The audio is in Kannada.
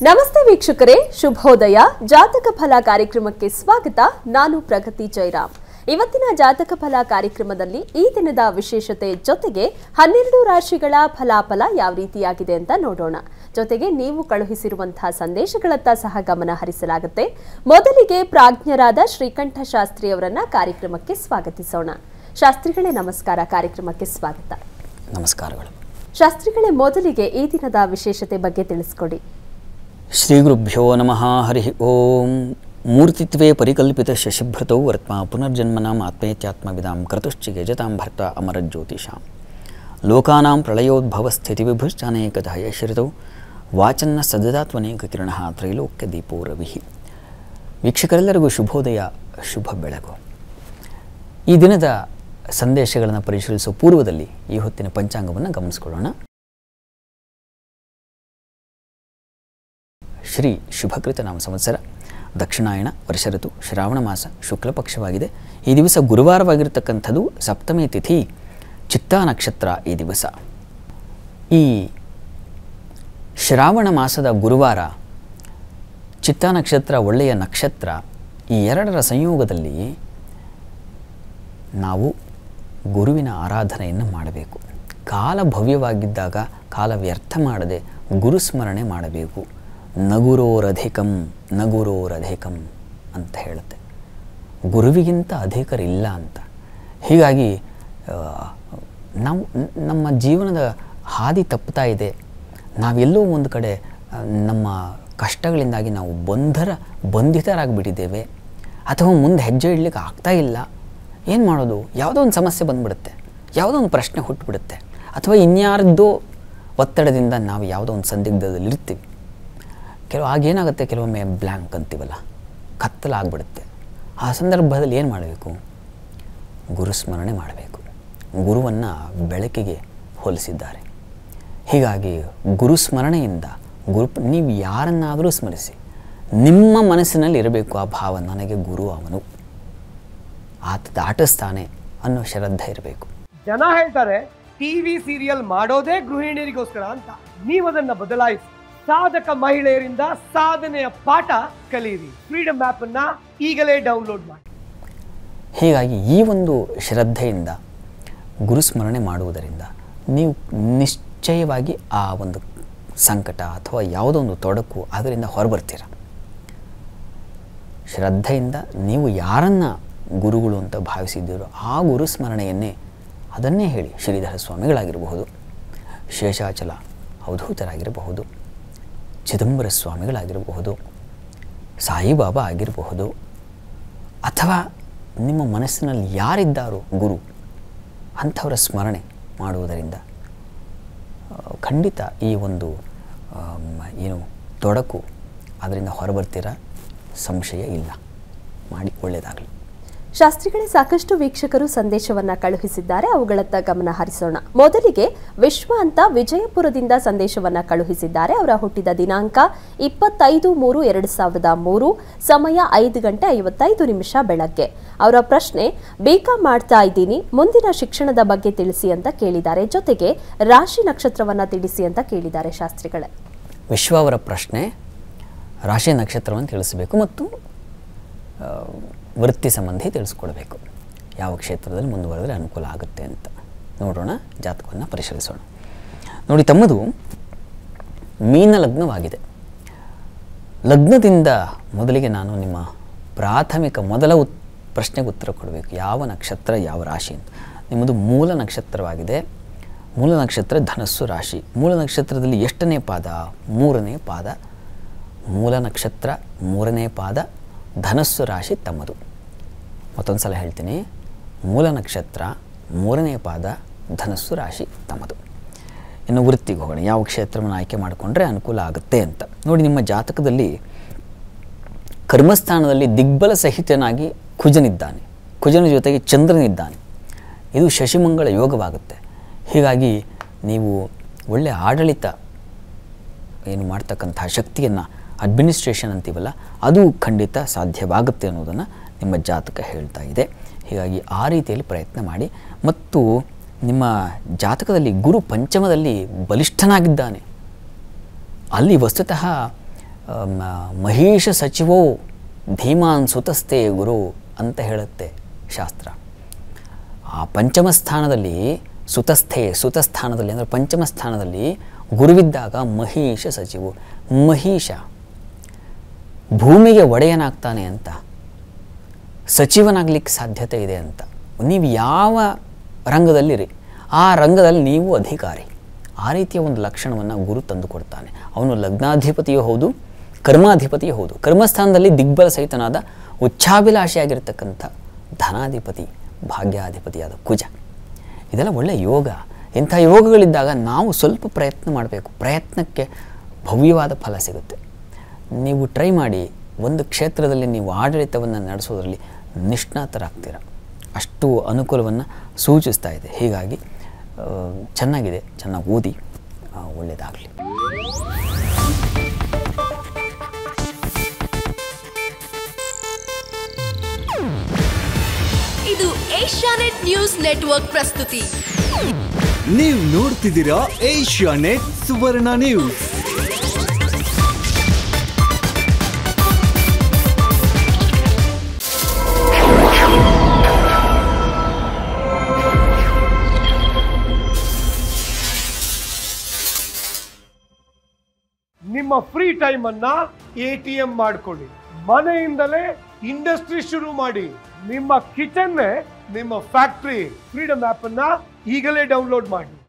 ನಮಸ್ತೆ ವೀಕ್ಷಕರೇ ಶುಭೋದಯ ಜಾತಕ ಫಲ ಕಾರ್ಯಕ್ರಮಕ್ಕೆ ಸ್ವಾಗತ ನಾನು ಪ್ರಗತಿ ಜೈರಾಮ್ ಇವತ್ತಿನ ಜಾತಕ ಫಲ ಕಾರ್ಯಕ್ರಮದಲ್ಲಿ ಈ ದಿನದ ವಿಶೇಷತೆ ಜೊತೆಗೆ ಹನ್ನೆರಡು ರಾಶಿಗಳ ಫಲಾಫಲ ಯಾವ ರೀತಿಯಾಗಿದೆ ಅಂತ ನೋಡೋಣ ಜೊತೆಗೆ ನೀವು ಕಳುಹಿಸಿರುವಂತಹ ಸಂದೇಶಗಳತ್ತ ಸಹ ಗಮನ ಹರಿಸಲಾಗುತ್ತೆ ಮೊದಲಿಗೆ ಪ್ರಾಜ್ಞರಾದ ಶ್ರೀಕಂಠ ಶಾಸ್ತ್ರಿ ಅವರನ್ನ ಕಾರ್ಯಕ್ರಮಕ್ಕೆ ಸ್ವಾಗತಿಸೋಣ ಶಾಸ್ತ್ರಿಗಳೇ ನಮಸ್ಕಾರ ಕಾರ್ಯಕ್ರಮಕ್ಕೆ ಸ್ವಾಗತ ನಮಸ್ಕಾರಗಳು ಶಾಸ್ತ್ರಿಗಳೇ ಮೊದಲಿಗೆ ಈ ದಿನದ ವಿಶೇಷತೆ ಬಗ್ಗೆ ತಿಳಿಸ್ಕೊಡಿ ಶ್ರೀ ಗುರುಭ್ಯೋ ನಮಃ ಹರಿ ಓಂ ಮೂರ್ತಿತ್ವೇ ಪರಿಕಲ್ಪಿತ ಶಶಿಭೃತೌ ವರ್ತ್ಮ ಪುನರ್ಜನ್ಮನಾಂ ಆತ್ಮೇತ್ಯಾತ್ಮವಿದಾಂ ಕರ್ತುಶ್ಚಿ ಯಜತಾಂ ಭರ್ತ ಅಮರಜ್ಯೋತಿಷಾಂ ಲೋಕಾನಾಂ ಪ್ರಳಯೋದ್ಭವ ಸ್ಥಿತಿ ವಿಭುಶ್ಚಾನೇಕತಃ ಯಶ್ರಿತೌ ವಾಚನ್ನ ಸದದಾತ್ವನೇಕ ಕಿರಣ ತ್ರೈಲೋಕ್ಯ ದೀಪೋ ರವಿಹಿ ವೀಕ್ಷಕರೆಲ್ಲರಿಗೂ ಶುಭೋದಯ ಶುಭ ಬೆಳಗು ಈ ದಿನದ ಸಂದೇಶಗಳನ್ನು ಪರಿಶೀಲಿಸುವ ಪೂರ್ವದಲ್ಲಿ ಈ ಹೊತ್ತಿನ ಪಂಚಾಂಗವನ್ನು ಗಮನಿಸಿಕೊಳ್ಳೋಣ ಶ್ರೀ ಶುಭಕೃತ ನಾಮ ಸಂವತ್ಸರ ದಕ್ಷಿಣಾಯಣ ವರ್ಷ ಋತು ಶ್ರಾವಣ ಮಾಸ ಶುಕ್ಲ ಪಕ್ಷವಾಗಿದೆ ಈ ದಿವಸ ಗುರುವಾರವಾಗಿರ್ತಕ್ಕಂಥದ್ದು ಸಪ್ತಮಿ ತಿಥಿ ಚಿತ್ತಾ ನಕ್ಷತ್ರ ಈ ದಿವಸ ಈ ಶ್ರಾವಣ ಮಾಸದ ಗುರುವಾರ ಚಿತ್ತಾ ನಕ್ಷತ್ರ ಒಳ್ಳೆಯ ನಕ್ಷತ್ರ ಈ ಎರಡರ ಸಂಯೋಗದಲ್ಲಿ ನಾವು ಗುರುವಿನ ಆರಾಧನೆಯನ್ನು ಮಾಡಬೇಕು ಕಾಲ ಭವ್ಯವಾಗಿದ್ದಾಗ ಕಾಲ ವ್ಯರ್ಥ ಮಾಡದೆ ಗುರುಸ್ಮರಣೆ ಮಾಡಬೇಕು ನಗುರೋರಧಿಕಂ ನಗುರೋರಧಿಕಂ ಅಂತ ಹೇಳುತ್ತೆ ಗುರುವಿಗಿಂತ ಅಧಿಕರಿಲ್ಲ ಅಂತ ಹೀಗಾಗಿ ಆ, ನಾವು ನ- ನಮ್ಮ ಜೀವನದ ಹಾದಿ ತಪ್ಪುತ್ತಾ ಇದೆ ನಾವೆಲ್ಲೋ ಒಂದು ಕಡೆ ಆ, ನಮ್ಮ ಕಷ್ಟಗಳಿಂದಾಗಿ ನಾವು ಬಂಧರ ಬಂಧಿತರಾಗಿಬಿಟ್ಟಿದ್ದೇವೆ ಅಥವಾ ಮುಂದೆ ಹೆಜ್ಜೆ ಇಡಲಿಕ್ಕೆ ಆಗ್ತಾ ಇಲ್ಲ ಏನು ಮಾಡೋದು ಯಾವುದೋ ಒಂದು ಸಮಸ್ಯೆ ಬಂದ್ಬಿಡುತ್ತೆ ಯಾವುದೋ ಒಂದು ಪ್ರಶ್ನೆ ಹುಟ್ಟುಬಿಡುತ್ತೆ ಅಥವಾ ಇನ್ಯಾರದ್ದೋ ಒತ್ತಡದಿಂದ ನಾವು ಯಾವುದೋ ಒಂದು ಸಂದಿಗ್ಧದಲ್ಲಿ ಇರ್ತೀವಿ ಕೆಲವು ಆಗೇನಾಗುತ್ತೆ ಕೆಲವೊಮ್ಮೆ ಬ್ಲ್ಯಾಂಕ್ ಅಂತೀವಲ್ಲ ಕತ್ತಲಾಗ್ಬಿಡುತ್ತೆ ಆ ಸಂದರ್ಭದಲ್ಲಿ ಏನು ಮಾಡಬೇಕು ಗುರುಸ್ಮರಣೆ ಮಾಡಬೇಕು ಗುರುವನ್ನು ಬೆಳಕಿಗೆ ಹೋಲಿಸಿದ್ದಾರೆ ಹೀಗಾಗಿ ಗುರುಸ್ಮರಣೆಯಿಂದ ಗುರು ನೀವು ಯಾರನ್ನಾದರೂ ಸ್ಮರಿಸಿ ನಿಮ್ಮ ಮನಸ್ಸಿನಲ್ಲಿ ಇರಬೇಕು ಆ ಭಾವ ನನಗೆ ಗುರು ಅವನು ಆತ ದಾಟಿಸ್ತಾನೆ ಅನ್ನೋ ಶ್ರದ್ಧೆ ಇರಬೇಕು ಜನ ಹೇಳ್ತಾರೆ ಟಿವಿ ಸೀರಿಯಲ್ ಮಾಡೋದೇ ಗೃಹಿಣಿಯರಿಗೋಸ್ಕರ ಅಂತ ನೀವದನ್ನ ಬದಲಾಯಿಸಿ ಸಾಧಕ ಮಹಿಳೆಯರಿಂದ ಸಾಧನೆಯ ಪಾಠ ಕಲಿಯಿರಿ ಫ್ರೀಡಮ್ ಆಪ್ ಅನ್ನ ಈಗಲೇ ಡೌನ್ಲೋಡ್ ಮಾಡಿ ಹೀಗಾಗಿ ಈ ಒಂದು ಶ್ರದ್ಧೆಯಿಂದ ಗುರುಸ್ಮರಣೆ ಮಾಡುವುದರಿಂದ ನೀವು ನಿಶ್ಚಯವಾಗಿ ಆ ಒಂದು ಸಂಕಟ ಅಥವಾ ಯಾವುದೋ ಒಂದು ತೊಡಕು ಅದರಿಂದ ಹೊರಬರ್ತೀರ ಶ್ರದ್ಧೆಯಿಂದ ನೀವು ಯಾರನ್ನು ಗುರುಗಳು ಅಂತ ಭಾವಿಸಿದ್ದೀರೋ ಆ ಗುರು ಸ್ಮರಣೆಯನ್ನೇ ಅದನ್ನೇ ಹೇಳಿ ಶ್ರೀಧರ ಸ್ವಾಮಿಗಳಾಗಿರಬಹುದು ಶೇಷಾಚಲ ಅವಧೂತರಾಗಿರಬಹುದು ಚಿದಂಬರ ಸ್ವಾಮಿಗಳಾಗಿರಬಹುದು ಸಾಯಿಬಾಬಾ ಆಗಿರಬಹುದು ಅಥವಾ ನಿಮ್ಮ ಮನಸ್ಸಿನಲ್ಲಿ ಯಾರಿದ್ದಾರೋ ಗುರು ಅಂಥವರ ಸ್ಮರಣೆ ಮಾಡುವುದರಿಂದ ಆ, ಖಂಡಿತ ಈ ಒಂದು ಆಮ್, ಏನು ತೊಡಕು ಅದರಿಂದ ಹೊರಬರ್ತೀರಾ ಸಂಶಯ ಇಲ್ಲ ಮಾಡಿ ಒಳ್ಳೆಯದಾಗಲಿ ಶಾಸ್ತ್ರಿಗಳೇ ಸಾಕಷ್ಟು ವೀಕ್ಷಕರು ಸಂದೇಶವನ್ನ ಕಳುಹಿಸಿದ್ದಾರೆ ಅವುಗಳತ್ತ ಗಮನ ಹರಿಸೋಣ ಮೊದಲಿಗೆ ವಿಶ್ವ ಅಂತ ವಿಜಯಪುರದಿಂದ ಸಂದೇಶವನ್ನ ಕಳುಹಿಸಿದ್ದಾರೆ ಅವರ ಹುಟ್ಟಿದ ದಿನಾಂಕ ಇಪ್ಪತ್ತೈದು ಮೂರು ಎರಡು ಸಾವಿರದ ಮೂರು ಸಮಯ ಐದು ಗಂಟೆ ಐವತ್ತೈದು ನಿಮಿಷ ಬೆಳಗ್ಗೆ ಅವರ ಪ್ರಶ್ನೆ ಬೇಕಾ ಮಾಡ್ತಾ ಇದ್ದೀನಿ ಮುಂದಿನ ಶಿಕ್ಷಣದ ಬಗ್ಗೆ ತಿಳಿಸಿ ಅಂತ ಕೇಳಿದ್ದಾರೆ ಜೊತೆಗೆ ರಾಶಿ ನಕ್ಷತ್ರವನ್ನ ತಿಳಿಸಿ ಅಂತ ಕೇಳಿದ್ದಾರೆ ಶಾಸ್ತ್ರಿಗಳೇ ವಿಶ್ವ ಅವರ ಪ್ರಶ್ನೆ ರಾಶಿ ನಕ್ಷತ್ರವನ್ನು ತಿಳಿಸಬೇಕು ಮತ್ತು ಆ, ವೃತ್ತಿ ಸಂಬಂಧಿ ತಿಳಿಸ್ಕೊಡ್ಬೇಕು ಯಾವ ಕ್ಷೇತ್ರದಲ್ಲಿ ಮುಂದುವರೆದರೆ ಅನುಕೂಲ ಆಗುತ್ತೆ ಅಂತ ನೋಡೋಣ ಜಾತಕವನ್ನು ಪರಿಶೀಲಿಸೋಣ ನೋಡಿ ತಮ್ಮದು ಮೀನ ಲಗ್ನವಾಗಿದೆ ಲಗ್ನದಿಂದ ಮೊದಲಿಗೆ ನಾನು ನಿಮ್ಮ ಪ್ರಾಥಮಿಕ ಮೊದಲ ಉತ್ ಪ್ರಶ್ನೆಗೆ ಉತ್ತರ ಕೊಡಬೇಕು ಯಾವ ನಕ್ಷತ್ರ ಯಾವ ರಾಶಿ ಅಂತ ನಿಮ್ಮದು ಮೂಲ ನಕ್ಷತ್ರವಾಗಿದೆ ಮೂಲ ನಕ್ಷತ್ರ ಧನಸ್ಸು ರಾಶಿ ಮೂಲ ನಕ್ಷತ್ರದಲ್ಲಿ ಎಷ್ಟನೇ ಪಾದ ಮೂರನೇ ಪಾದ ಮೂಲ ನಕ್ಷತ್ರ ಮೂರನೇ ಪಾದ ಧನಸ್ಸು ರಾಶಿ ತಮ್ಮದು ಮತ್ತೊಂದು ಸಲ ಹೇಳ್ತೀನಿ ಮೂಲ ನಕ್ಷತ್ರ ಮೂರನೇ ಪಾದ ಧನಸ್ಸು ರಾಶಿ ತಮ್ಮದು ಇನ್ನು ವೃತ್ತಿಗೆ ಹೋಗೋಣ ಯಾವ ಕ್ಷೇತ್ರವನ್ನು ಆಯ್ಕೆ ಮಾಡಿಕೊಂಡ್ರೆ ಅನುಕೂಲ ಆಗುತ್ತೆ ಅಂತ ನೋಡಿ ನಿಮ್ಮ ಜಾತಕದಲ್ಲಿ ಕರ್ಮಸ್ಥಾನದಲ್ಲಿ ದಿಗ್ಬಲ ಸಹಿತನಾಗಿ ಕುಜನಿದ್ದಾನೆ ಕುಜನ ಜೊತೆಗೆ ಚಂದ್ರನಿದ್ದಾನೆ ಇದು ಶಶಿಮಂಗಳ ಯೋಗವಾಗುತ್ತೆ ಹೀಗಾಗಿ ನೀವು ಒಳ್ಳೆಯ ಆಡಳಿತ ಏನು ಮಾಡ್ತಕ್ಕಂತಹ ಶಕ್ತಿಯನ್ನು ಅಡ್ಮಿನಿಸ್ಟ್ರೇಷನ್ ಅಂತೀವಲ್ಲ ಅದು ಖಂಡಿತ ಸಾಧ್ಯವಾಗುತ್ತೆ ಅನ್ನೋದನ್ನು ನಿಮ್ಮ ಜಾತಕ ಹೇಳ್ತಾ ಇದೆ ಹೀಗಾಗಿ ಆ ರೀತಿಯಲ್ಲಿ ಪ್ರಯತ್ನ ಮಾಡಿ ಮತ್ತು ನಿಮ್ಮ ಜಾತಕದಲ್ಲಿ ಗುರು ಪಂಚಮದಲ್ಲಿ ಬಲಿಷ್ಠನಾಗಿದ್ದಾನೆ ಅಲ್ಲಿ ವಸ್ತುತಃ ಆ, ಮ- ಮಹೀಶ ಸಚಿವೋ ಧೀಮಾನ್ ಸುತಸ್ತೆ ಗುರು ಅಂತ ಹೇಳುತ್ತೆ ಶಾಸ್ತ್ರ ಆ ಪಂಚಮ ಸ್ಥಾನದಲ್ಲಿ ಸುತಸ್ಥೆ ಸುತಸ್ಥಾನದಲ್ಲಿ ಅಂದರೆ ಪಂಚಮ ಸ್ಥಾನದಲ್ಲಿ ಗುರುವಿದ್ದಾಗ ಮಹೀಶ ಸಚಿವು ಮಹೀಶ ಭೂಮಿಗೆ ಒಡೆಯನಾಗ್ತಾನೆ ಅಂತ ಸಚಿವನಾಗ್ಲಿಕ್ಕೆ ಸಾಧ್ಯತೆ ಇದೆ ಅಂತ ನೀವು ಯಾವ ರಂಗದಲ್ಲಿರಿ ಆ ರಂಗದಲ್ಲಿ ನೀವು ಅಧಿಕಾರಿ ಆ ರೀತಿಯ ಒಂದು ಲಕ್ಷಣವನ್ನು ಗುರು ತಂದು ಕೊಡ್ತಾನೆ ಅವನು ಲಗ್ನಾಧಿಪತಿಯೂ ಹೌದು ಕರ್ಮಾಧಿಪತಿಯೂ ಹೌದು ಕರ್ಮಸ್ಥಾನದಲ್ಲಿ ದಿಗ್ಬಲ ಸಹಿತನಾದ ಉಚ್ಚಾಭಿಲಾಷಿಯಾಗಿರ್ತಕ್ಕಂಥ ಧನಾಧಿಪತಿ ಭಾಗ್ಯಾಧಿಪತಿಯಾದ ಕುಜ ಇದೆಲ್ಲ ಒಳ್ಳೆಯ ಯೋಗ ಇಂಥ ಯೋಗಗಳಿದ್ದಾಗ ನಾವು ಸ್ವಲ್ಪ ಪ್ರಯತ್ನ ಮಾಡಬೇಕು ಪ್ರಯತ್ನಕ್ಕೆ ಭವ್ಯವಾದ ಫಲ ಸಿಗುತ್ತೆ ನೀವು ಟ್ರೈ ಮಾಡಿ ಒಂದು ಕ್ಷೇತ್ರದಲ್ಲಿ ನೀವು ಆಡಳಿತವನ್ನು ನಡೆಸೋದ್ರಲ್ಲಿ ನಿಷ್ಣಾತರಾಗ್ತೀರ ಅಷ್ಟು ಅನುಕೂಲವನ್ನು ಸೂಚಿಸ್ತಾ ಇದೆ ಹೀಗಾಗಿ ಆ, ಚೆನ್ನಾಗಿದೆ ಚೆನ್ನಾಗಿ ಓದಿ ಒಳ್ಳೆಯದಾಗಲಿ ಇದು ಏಷ್ಯಾನೆಟ್ ನ್ಯೂಸ್ ನೆಟ್ವರ್ಕ್ ಪ್ರಸ್ತುತಿ ನೀವು ನೋಡ್ತಿದ್ದೀರಾ ಏಷ್ಯಾ ನೆಟ್ ಸುವರ್ಣ ನ್ಯೂಸ್ ನಿಮ್ಮ ಫ್ರೀ ಟೈಮ್ ಅನ್ನ ಎ ಟಿ ಎಂ ಮಾಡ್ಕೊಳ್ಳಿ ಮನೆಯಿಂದಲೇ ಇಂಡಸ್ಟ್ರಿ ಶುರು ಮಾಡಿ ನಿಮ್ಮ ಕಿಚನ್ ನಿಮ್ಮ ಫ್ಯಾಕ್ಟ್ರಿ ಫ್ರೀಡಮ್ ಆಪ್ ಅನ್ನ ಈಗಲೇ ಡೌನ್ಲೋಡ್ ಮಾಡಿ